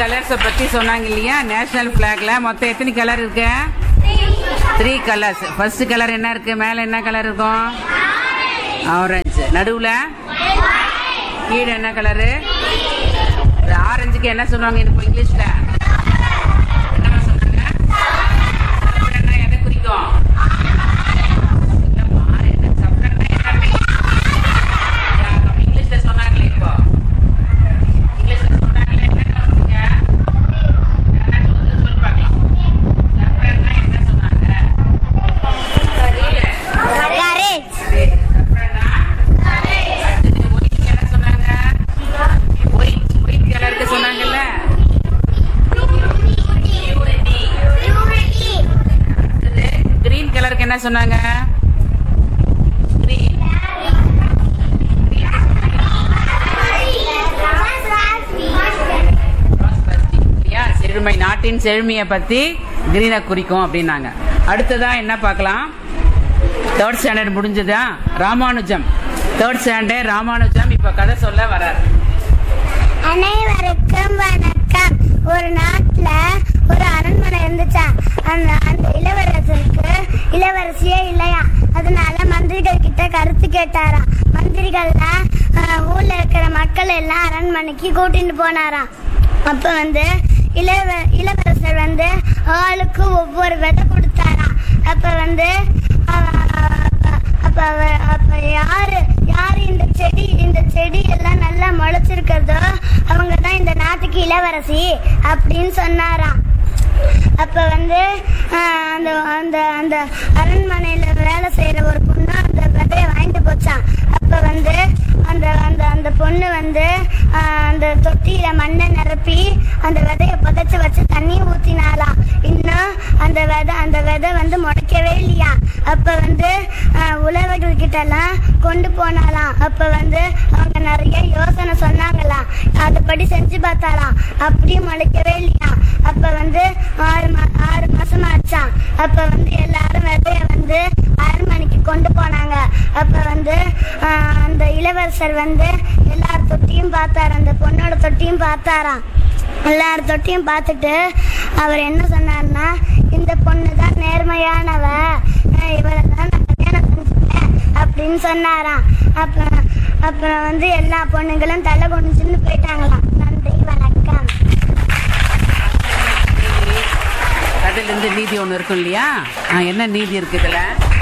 கலர்ஸை பத்தி சொன்னாங்க இல்லையா நேஷனல் பிளாக்ல மொத்தம் எத்தனை கலர் இருக்கு த்ரீ கலர்ஸ் ஃபர்ஸ்ட் கலர் என்ன இருக்கு மேல என்ன கலர் இருக்கும் ஆரஞ்சு நடுவுல கீழே என்ன கலரு ஆரஞ்சுக்கு என்ன சொல்லுவாங்க இப்போ இங்கிலீஷ்ல என்னம்மா சொன்னாங்க சப்பரன்னா எதை குறிக்கும் இல்லம்மா, என்ன சப்பரன்னா என்ன? யா, இங்கிலீஷ்ல சொன்னாங்களே இப்போ இங்கிலீஷ்ல சொன்னாங்களே என்ன கவனிச்சீங்க? யாருன்னா சொல்லுங்க, சொல்லு பார்க்கலாம். சப்பரன்னா என்ன சொன்னாங்க? தெரியல. கரேஜ் சப்பரன்னா அடுத்தது ஒயிட்க்கு என்ன சொன்னாங்க? ஒயிட் ஒயிட் கலருக்கு சொன்னாங்கல்ல கிரீன் கலருக்கு என்ன சொன்னாங்க கிரீன் இல்லையா செழுமை நாட்டின் செழுமையை பத்தி கிரீனை குறிக்கும் அப்படின்னாங்க அடுத்ததா என்ன பார்க்கலாம் தேர்ட் ஸ்டாண்டர்ட் முடிஞ்சதா ராமானுஜம் தேர்ட் ஸ்டாண்டர்ட் ராமானுஜம் இப்ப கதை சொல்ல வரார் அனைவருக்கும் வணக்கம் ஒரு நாட்டுல ஒரு அரண்மனை இருந்துச்சா அந்த அந்த இளவரசருக்கு இளவரசியே இல்லையா அதனால மந்திரிகள் கிட்ட கருத்து கேட்டாராம் மந்திரிகள்லாம் ஆஹ், ஊர்ல இருக்கிற மக்கள் எல்லாம் அரண்மனைக்கு கூட்டிட்டு போனாராம் அப்ப வந்து இளவ இளவரசர் வந்து ஆளுக்கு ஒவ்வொரு விதை கொடுத்தாராம் அப்ப வந்து அவ- அவ- அப்ப அவ- அப்ப யாரு யாரு இந்த செடி இந்த செடி எல்லாம் நல்லா முளைச்சிருக்கிறதோ அவங்க தான் இந்த நாட்டுக்கு இளவரசி அப்படின்னு சொன்னாராம் அப்ப வந்து ஆஹ், அந்த அந்த அந்த அரண்மனையில வேலை செய்யற ஒரு பொண்ணு அந்த விதைய வாங்கிட்டு போச்சான் அப்ப வந்து அந்த அந்த அந்த பொண்ணு வந்து ஆஹ், அந்த தொட்டியில மண்ணை நிரப்பி அந்த விதைய புதைச்சு வச்சு தண்ணி ஊத்தினாலாம் இன்னும் அந்த விதை அந்த விதை வந்து முளைக்கவே இல்லையா அப்ப வந்து ஆஹ், உழவர்கள் கிட்ட எல்லாம் கொண்டு போனாலாம் அப்ப வந்து அவங்க நிறைய யோசனை சொன்னாங்களாம் அதுபடி செஞ்சு பார்த்தாலாம் அப்படியும் முளைக்கவே இல்லையா அப்ப வந்து ஆறு மா ஆறு மாசம் ஆச்சான் அப்ப வந்து எல்லாரும் விதைய வந்து அரண்மனைக்கு கொண்டு போனாங்க அப்ப வந்து ஆஹ், அந்த இளவரசர் வந்து எல்லார் தொட்டியும் பார்த்தாரு அந்த பொண்ணோட தொட்டியும் பார்த்தாராம் எல்லார் தொட்டியும் பார்த்துட்டு அவர் என்ன சொன்னார்னா இந்த பொண்ணு தான் நேர்மையானவ ஆஹ், இவளை தான் நான் கல்யாணம் செஞ்சுப்பேன் அப்படின்னு சொன்னாராம் அப்புறம் அப்புறம் வந்து எல்லா பொண்ணுங்களும் தலை குனிஞ்சுன்னு போயிட்டாங்களாம் நன்றி வணக்கம் கதையில இருந்து நீதி ஒண்ணு இருக்கும் இல்லையா ஆ, என்ன நீதி இருக்கு இதுல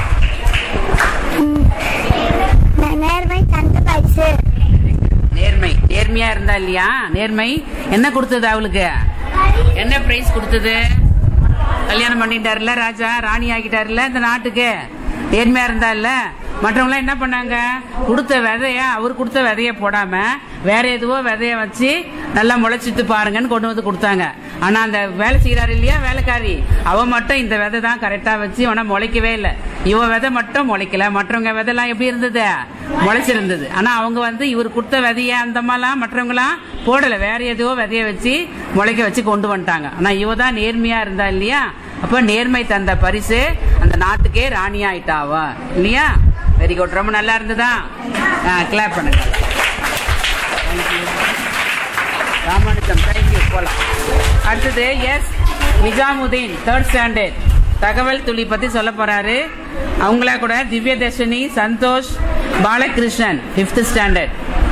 நே- நேர்மை தந்து பரிசு நேர்மை நேர்மையா இருந்தா இல்லையா நேர்மை என்ன கொடுத்தது அவளுக்கு என்ன பிரைஸ் கொடுத்தது கல்யாணம் பண்ணிட்டாருல ராஜா ராணி ஆகிட்டாருல இந்த நாட்டுக்கு நேர்மையா இருந்தா இல்ல மற்றவங்களாம் என்ன பண்ணாங்க கொடுத்த விதைய அவர் கொடுத்த விதைய போடாம வேற எதுவோ விதைய வச்சு நல்லா முளைச்சிட்டு பாருங்கன்னு கொண்டு வந்து கொடுத்தாங்க ஆனா அந்த வேலை செய்யறாரு இல்லையா வேலைக்காரி அவ மட்டும் இந்த விதை தான் கரெக்டா வச்சு ஆனா முளைக்கவே இல்லை இவ விதை மட்டும் முளைக்கல மற்றவங்க விதைலாம் எப்படி இருந்தது முளைச்சிருந்தது ஆனா அவங்க வந்து இவர் கொடுத்த விதைய அந்த மாதிரிலாம் மற்றவங்களாம் போடல வேற எதுவோ விதைய வச்சு முளைக்க வச்சு கொண்டு வந்துட்டாங்க ஆனா இவ தான் நேர்மையா இருந்தா இல்லையா அப்ப நேர்மை தந்த பரிசு அந்த நாட்டுக்கே ராணி ஆயிட்டாவா இல்லையா வெரி குட் ரொம்ப நல்லா இருந்ததா கிளாப் பண்ணுங்க Thank you. ராமானுஜம் தேங்க்யூ போலாம் அடுத்தது எஸ் நிஜாமுதீன் தேர்ட் ஸ்டாண்டர்ட் தகவல் துளி பத்தி சொல்ல போறாரு அவங்களா கூட திவ்யதர்ஷினி சந்தோஷ் பாலகிருஷ்ணன் ஃபிஃப்த் ஸ்டாண்டர்ட்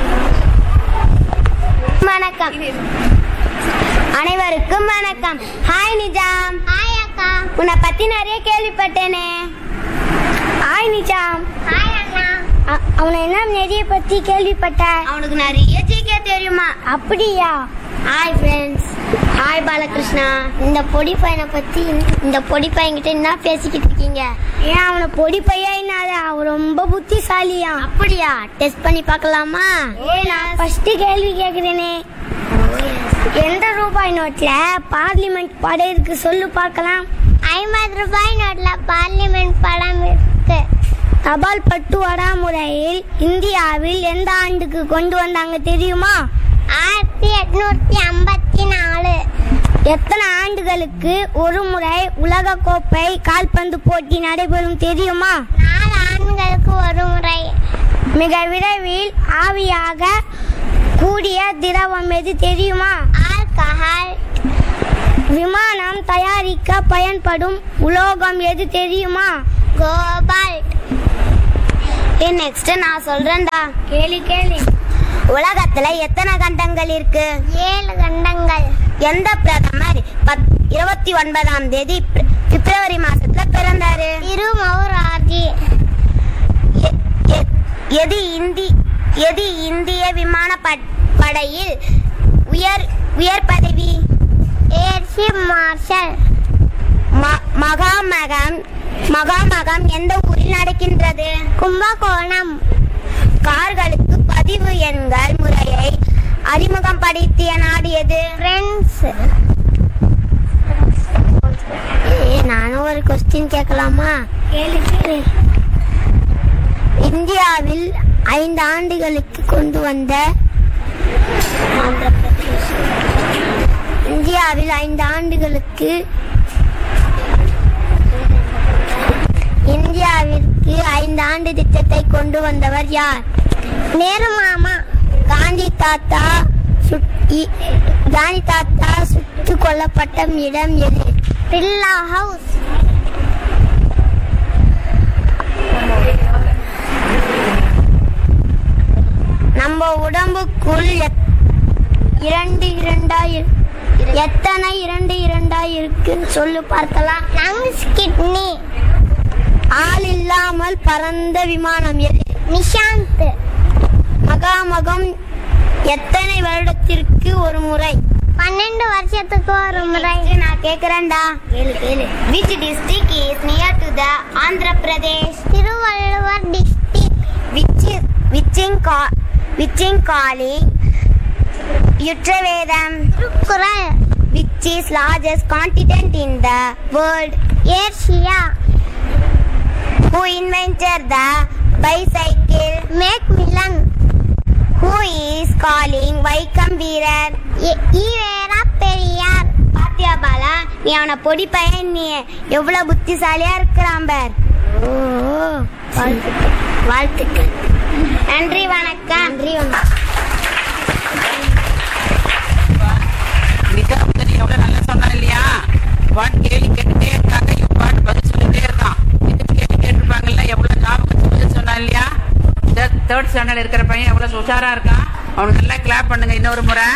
வணக்கம் அனைவருக்கும் வணக்கம் ஹாய் நிஜாம் ஹாய் அக்கா உன்னை பத்தி நிறைய கேள்விப்பட்டேனே ஹாய் நிஜாம் ஹாய் அண்ணா அவனை என்ன நிறைய பத்தி கேள்விப்பட்ட அவனுக்கு நிறைய ஜிகே தெரியுமா அப்படியா ஹாய் ஃப்ரெண்ட்ஸ் ஹாய் பாலகிருஷ்ணா இந்த பொடி பையனை பத்தி இந்த பொடி பையன்கிட்ட என்ன பேசிக்கிட்டு இருக்கீங்க ஏன் அவனை பொடி பையன் அவன் ரொம்ப புத்திசாலியா அப்படியா டெஸ்ட் பண்ணி பார்க்கலாமா ஏ நான் ஃபர்ஸ்ட் கேள்வி கேக்குறேனே எந்த ரூபாய் நோட்ல பார்லிமெண்ட் படம் இருக்கு சொல்லு பார்க்கலாம் ஐம்பது ரூபாய் நோட்ல பார்லிமெண்ட் படம் இருக்கு தபால் பட்டுவாடா முறையில் இந்தியாவில் எந்த ஆண்டுக்கு கொண்டு வந்தாங்க தெரியுமா ஆயிரத்தி எட்நூத்தி ஐம்பத்தி நாலு எத்தனை ஆண்டுகளுக்கு ஒரு முறை உலக கோப்பை கால்பந்து போட்டி நடைபெறும் தெரியுமா நாலு ஆண்டுகளுக்கு ஒரு முறை மிக விரைவில் ஆவியாக கூடிய திரவம் எது தெரியுமா ஆல்கஹால் விமானம் தயாரிக்க பயன்படும் உலோகம் எது தெரியுமா கோபால்ட் நெக்ஸ்ட் நான் சொல்றேன்டா கேளு கேளு உலகத்துல எத்தனை கண்டங்கள் இருக்கு ஏழு கண்டங்கள் எந்த பிரதமர் பத்- இருபத்தி ஒன்பதாம் தேதி பிப்ர- பிப்ரவரி மாசத்துல பிறந்தாரு திருமௌராஜி எது இந்தி எது இந்திய விமான பட்- படையில் உயர் உயர் பதவி ஏர் சீஃப் மார்ஷல் மகாமகம் மகாமகம் எந்த ஊரில் நடக்கின்றது கும்பகோணம் கார்களுக்கு பதிவு எண்கள் முறையை அறிமுகம் படுத்திய நாடு எது பிரெண்ட்ஸ் நானும் ஒரு கொஸ்டின் கேட்கலாமா கேளு கேளு இந்தியாவில் ஐந்து ஆண்டுகளுக்கு கொண்டு வந்த இந்தியாவில் ஐந்து ஆண்டுகளுக்கு இந்தியாவிற்கு ஐந்து ஆண்டு திட்டத்தை கொண்டு வந்தவர் யார் நேரு மாமா காந்தி தாத்தா சுட்- இ- காந்தி தாத்தா சுட்டுக் கொல்லப்பட்ட இடம் எது பில்லா ஹவுஸ் நம்ம உடம்புக்குள் எத்- இரண்டு இரண்டாயிரம் எத்தனை இரண்டு இரண்டாயிருக்கு சொல்லு பார்க்கலாம் லங்ஸ் கிட்னி ஆள் இல்லாமல் பறந்த விமானம் எது நிஷாந்த் மகாமகம் எத்தனை வருடத்திற்கு ஒரு முறை பன்னெண்டு வருஷத்துக்கு ஒரு முறை நான் கேக்குறேன்டா கேளு கேளு which district is near to the Andhra Pradesh Thiruvalluvar district which விச்சிங் கா விச்சிங் காலி யுற்றவேதம் குரல் which is largest continent in the world Asia Who invented the bicycle? Macmillan. Who is calling Vaikam Veerar? E V R Periyar பாத்தியா பாலா நீ அவனை பொடி பையன் நீ எவ்வளவு புத்திசாலியா இருக்கிறான் பார் வாழ்த்துக்கள் நன்றி வணக்கம் நன்றி வணக்கம் நிதா வந்து நீ எவ்வளவு நல்லா சொன்னா இல்லையா பாட்டு கேள்வி கேட்டுட்டே இருக்காங்க இவன் பாட்டு பதில் சொல்லிட்டே இருக்கான் இது கேள்வி கேட்டிருப்பாங்கல்ல எவ்வளவு ஞாபகம் வச்சு பதில் சொன்னா இல்லையா தேர்ட் ஸ்டாண்டர்ட் இருக்கிற பையன் எவ்வளவு உஷாரா இருக்கான் அவனுக்கு நல்லா கிளாப் பண்ணுங்க இன்னொரு முறை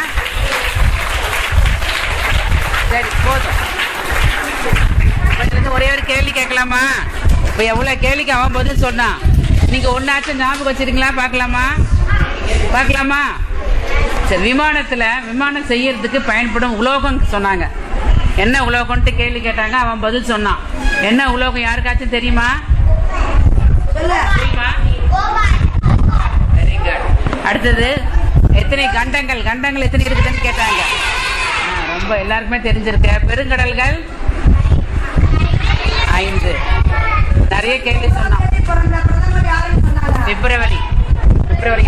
சரி போதும் இப்ப இதுல இருந்து ஒரே ஒரு கேள்வி கேட்கலாமா இப்ப எவ்வளவு கேள்விக்கு அவன் பதில் சொன்னான் நீங்க ஒன்னாச்சும் ஞாபகம் வச்சிருக்கீங்களா பார்க்கலாமா பார்க்கலாமா சரி விமானத்துல விமானம் செய்யறதுக்கு பயன்படும் உலோகம் சொன்னாங்க என்ன உலோகம்ட்டு கேள்வி கேட்டாங்க அவன் பதில் சொன்னான் என்ன உலோகம் யாருக்காச்சும் தெரியுமா தெரியுமா வெரி குட் அடுத்தது எத்தனை கண்டங்கள் கண்டங்கள் எத்தனை இருக்குதுன்னு கேட்டாங்க ஆ, ரொம்ப எல்லாருக்குமே தெரிஞ்சிருக்கு பெருங்கடல்கள் ஐந்து நிறைய கேள்வி சொன்னான் பிப்ரவரி பிப்ரவரி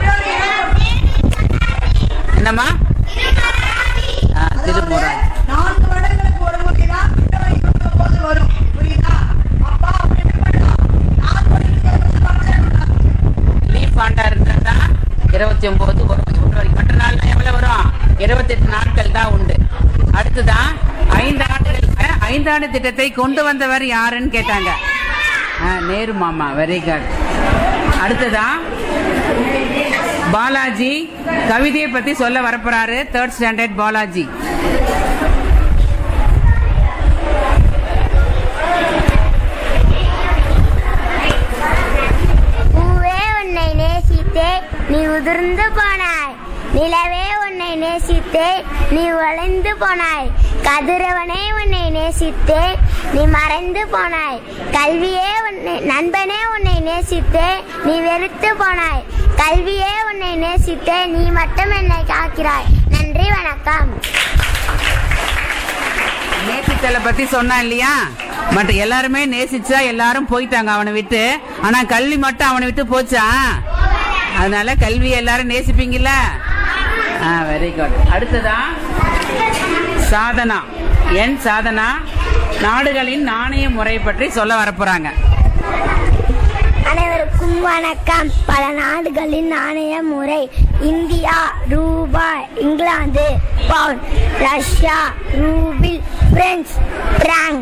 என்னம்மா ஆ, திருமுறை நான்கு வருடங்களுக்கு ஒரு முறைதான் பிப்ரவரி இருபத்தொன்பது வரும் புரியுதா அப்பா அப்படி என்ன பண்ணலாம் நாலு வருடங்களுக்கு function உண்டாகும். லீஃப் ஆண்டா இருந்தா இருபத்தி ஒன்பது வரும் பிப்ரவரி மற்ற நாள் எவ்வளவு வரும் இருபத்தி எட்டு நாட்கள் தான் உண்டு அடுத்துதான் ஐந்து ஆண்டுகள் ஐந்தாண்டு திட்டத்தை கொண்டு வந்தவர் யாருன்னு கேட்டாங்க ஆ, நேரு மாமா வெரி குட் அடுத்ததான் பாலாஜி கவிதையை பத்தி சொல்ல வரப்போறாரு தேர்ட் ஸ்டாண்டர்ட் பாலாஜி பூவே உன்னை நேசித்தே நீ உதிர்ந்து போனாய் நிலவே உன்னை நேசித்தே நீ வளைந்து போனாய் கதிரவனே உன்னை நேசித்தே நீ மறைந்து போனாய் கல்வியே உன்னை நண்பனே உன்னை நேசித்தே நீ வெறுத்து போனாய் கல்வியே உன்னை நேசித்தே நீ மட்டும் என்னை காக்கிறாய் நன்றி வணக்கம் நேசித்தலை பத்தி சொன்னான் இல்லையா மற்ற எல்லாருமே நேசிச்சா எல்லாரும் போயிட்டாங்க அவனை விட்டு ஆனா கல்வி மட்டும் அவனை விட்டு போச்சா அதனால கல்வி எல்லாரும் நேசிப்பீங்கல்ல ஆ வெரி குட் அடுத்ததா சாதனா என் சாதனா நாடுகளின் நாணய முறை பற்றி சொல்ல வரப்போறாங்க அனைவருக்கும் அனைவருக்கும் வணக்கம் பல நாடுகளின் நாணய முறை இந்தியா ரூபாய் இங்கிலாந்து pound Russia rouble French franc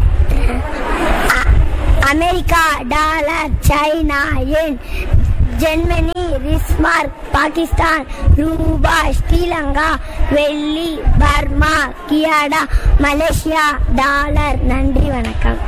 அ- அமெரிக்கா டாலர் சைனா என் ஜெர்மனி ரிஸ்மார்க் பாகிஸ்தான் ரூபாய் ஸ்ரீலங்கா வெள்ளி பர்மா கியாடா மலேசியா டாலர் நன்றி வணக்கம்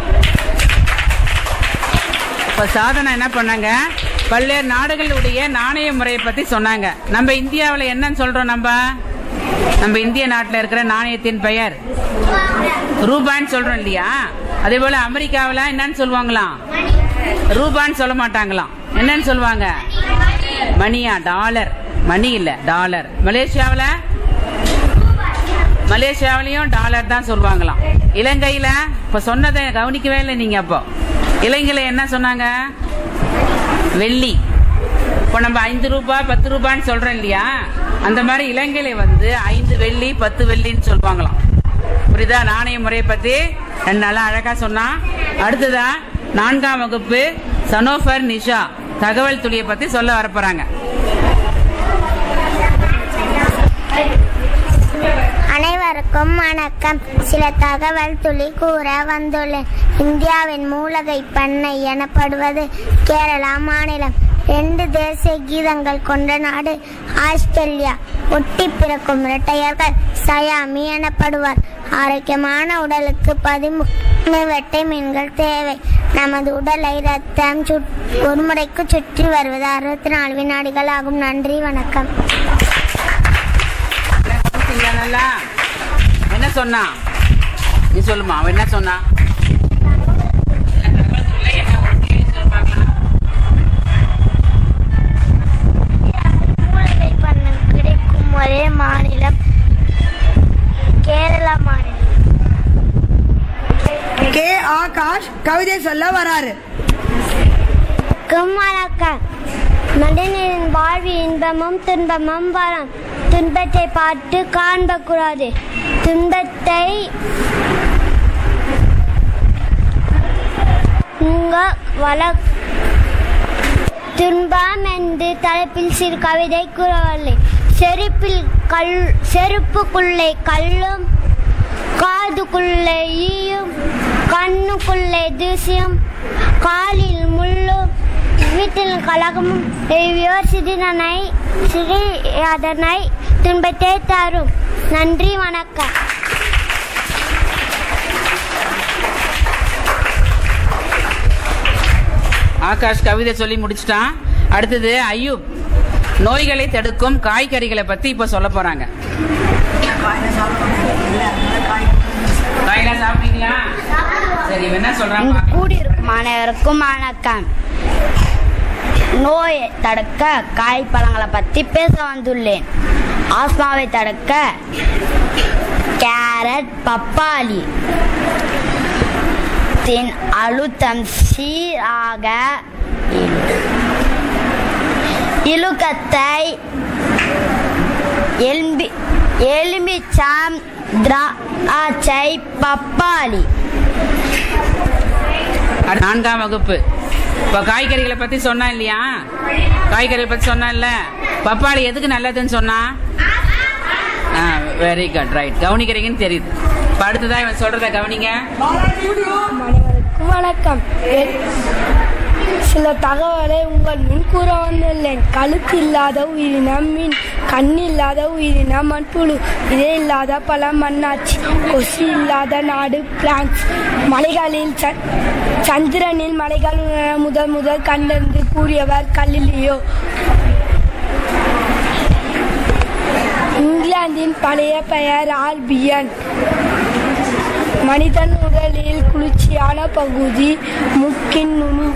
இப்ப சாதனை என்ன பண்ணாங்க பல்வேறு நாடுகளுடைய நாணய முறையை பத்தி சொன்னாங்க நம்ம இந்தியாவில் என்னன்னு சொல்றோம் நம்ம நம்ம இந்திய நாட்டில் இருக்கிற நாணயத்தின் பெயர் ரூபான்னு சொல்றோம் இல்லையா அதே போல அமெரிக்காவில் என்னன்னு சொல்லுவாங்களாம் ரூபான்னு சொல்ல மாட்டாங்களாம் என்னன்னு சொல்லுவாங்க மணியா டாலர் மணி இல்ல டாலர் மலேசியாவில் மலேசியாவிலையும் டாலர் தான் சொல்லுவாங்களாம் இலங்கையில இப்ப சொன்னதை கவனிக்கவே இல்லை நீங்க அப்போ இலங்கையில என்ன சொன்னாங்க வெள்ளி இப்போ நம்ம ஐந்து ரூபாய் பத்து ரூபான்னு சொல்றோம் இல்லையா அந்த மாதிரி இலங்கையில வந்து ஐந்து வெள்ளி பத்து வெள்ளின்னு சொல்லுவாங்களாம் புரியுதா நாணய முறையை பத்தி ரெண்டு நாளா அழகா சொன்னா அடுத்ததா நான்காம் வகுப்பு சனோஃபர் நிஷா தகவல் துளியை பத்தி சொல்ல வரப்போறாங்க அனைவருக்கும் வணக்கம் சில தகவல் துளி கூற வந்துள்ளேன் இந்தியாவின் மூலகை பண்ணை எனப்படுவது கேரளா மாநிலம் ரெண்டு தேசிய கீதங்கள் கொண்ட நாடு ஆஸ்திரேலியா ஒட்டி பிறக்கும் இரட்டையர்கள் சயாமி எனப்படுவார் ஆரோக்கியமான உடலுக்கு பதிமூணு வெட்டை மீன்கள் தேவை நமது உடலை ரத்தம் சுட் ஒரு முறைக்கு சுற்றி வருவது அறுபத்தி நாலு வினாடிகள் ஆகும் நன்றி வணக்கம் கவனிச்சீங்களா நல்லா என்ன சொன்னா நீ சொல்லுமா அவன் என்ன சொன்னா மூலிகை பண்ணம் கிடைக்கும் ஒரே மாநிலம் கேரளா மாநிலம் கே ஆகாஷ் கவிதை சொல்ல வராரு வணக்கம் மனிதனின் வாழ்வு இன்பமும் துன்பமும் வரும் துன்பத்தை பார்த்து காண்பக்கூடாது துன்பத்தை உங்க வள துன்பம் என்று தலைப்பில் சிறு கவிதை கூறவில்லை செருப்பில் கல் செருப்புக்குள்ளே கல்லும் காதுக்குள்ளே ஈயும் கண்ணுக்குள்ளே தூசியும் காலில் முள்ளும் வீட்டில் கலகமும் யோசிதனை சிறி அதனை துன்பத்தை தரும் நன்றி வணக்கம் ஆகாஷ் கவிதை சொல்லி முடிச்சிட்டான் அடுத்தது ஐயூப் நோய்களை தடுக்கும் காய்கறிகளை பத்தி இப்ப சொல்ல போறாங்க காயெல்லாம் சாப்பிட்டீங்களா சரி இவன் என்ன சொல்றாங்க பாக்கலாம். கூடியிருக்கும் அனைவருக்கும் வணக்கம் நோயை தடுக்க காய்பழங்களை பற்றி பேச வந்துள்ளேன் ஆஸ்மாவை தடுக்க கேரட் பப்பாளி தின் அழுத்தம் சீராக இழு. இழுக்கத்தை எலும்பி எலுமிச்சம் திராட்சை பப்பாளி அடுத்து நான்காம் வகுப்பு இப்ப காய்கறிகளை பத்தி சொன்னா இல்லையா காய்கறிகளை பத்தி சொன்னா இல்ல பப்பாளி எதுக்கு நல்லதுன்னு சொன்னா வெரி குட் ரைட் கவனிக்கிறீங்கன்னு தெரியுது இப்ப அடுத்ததா இவன் சொல்றத கவனிங்க அனைவருக்கும் வணக்கம் எ- சில தகவலை உங்கள் முன் கூற வந்துள்ளேன் கழுத்து இல்லாத உயிரினம் மீன் கண் இல்லாத உயிரினம் மண்புழு இதே இல்லாத பல மண்ணாச்சி கொசு இல்லாத நாடு பிரான்ஸ் மலைகளில் ச- சந்திரனில் மலைகள் உணர முதல் முதல் கண்டறிந்து கூறியவர் கலிலியோ இங்கிலாந்தின் பழைய பெயர் ஆல்பியன் மனிதன் உடலில் குளிர்ச்சியான பகுதி முக்கின் நுனி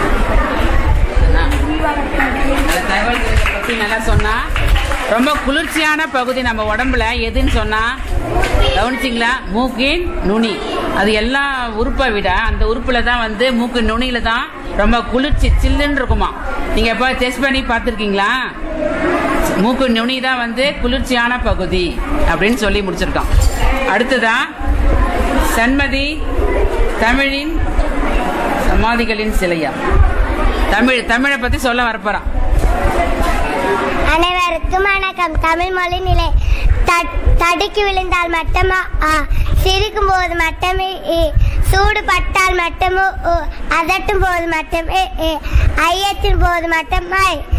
அந்த தகவல்களை பத்தி நல்லா சொன்னா ரொம்ப குளிர்ச்சியான பகுதி நம்ம உடம்புல எதுன்னு சொன்னா கவனிச்சிங்களா மூக்கின் நுனி அது எல்லா உறுப்பை விட அந்த உறுப்புல தான் வந்து மூக்கு நுனியில தான் ரொம்ப குளிர்ச்சி சில்லுன்னு இருக்குமா நீங்க எப்ப டெஸ்ட் பண்ணி பார்த்துருக்கீங்களா மூக்கு நுனி தான் வந்து குளிர்ச்சியான பகுதி அப்படின்னு சொல்லி முடிச்சிருக்கோம் அடுத்ததா சண்மதி தமிழின் சமாதிகளின் சிலையா தமிழ் தமிழை பத்தி சொல்ல வரப்போறான் அனைவருக்கும் வணக்கம் தமிழ் மொழி நிலை த- தடுக்கி விழுந்தால் மட்டுமா ஆ சிரிக்கும் போது மட்டுமே ஏ சூடு பட்டால் மட்டுமோ ஓ அதட்டும் போது மட்டுமே ஏ ஐயத்தின் போது மட்டும் ஐ